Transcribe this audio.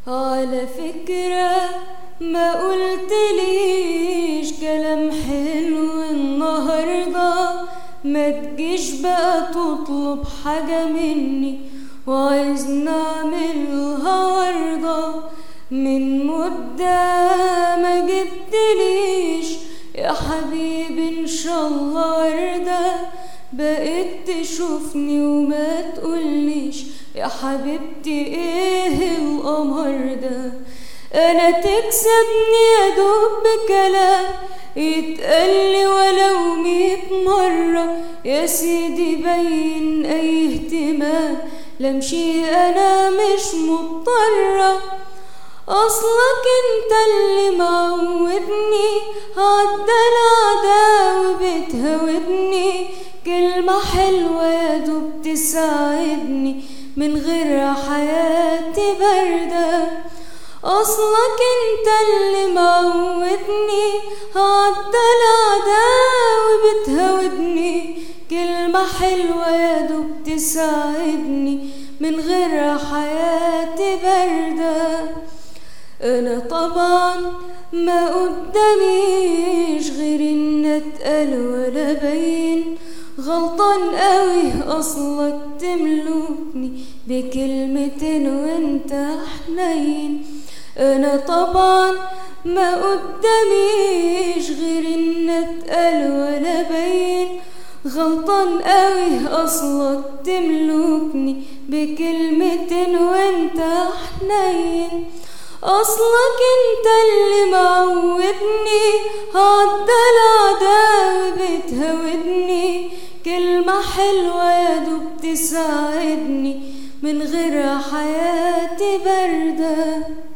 على فكرة ما قلت ليش كلام حلو النهاردة ما تجيش بقى تطلب حاجة مني وعايز نعملها عرضة من مدة ما جبتليش يا حبيبي ان شاء الله وردة بقيت تشوفني وما تقوليش يا حبيبتي ايه القمر ده انا تكسبني يا دوب بكلام يتقلي ولو ميت مرة يا سيدي بين اي اهتمام لمشي انا مش مضطرة اصلك انت اللي معودني عدى العداوة بتهودني كلمة حلوة يا دوب تساعدني من غير حياتي باردة أصلك انت اللي معودني عدى العداوة بتهودني كلمة حلوة يا دوب تساعدني من غير حياتي باردة أنا طبعا ما قداميش غير إن أتقل ولا بين غلطان قوي أصلك تملكني بكلمتين وانت حنين أنا طبعا ما قداميش غير إن أتقل ولا بين غلطان قوي أصلك تملكني بكلمتين وانت حنين أصلك انت اللي معودني عدى العداوة بتهودني كلمة حلوة يا دوب تساعدني من غير حياتي باردة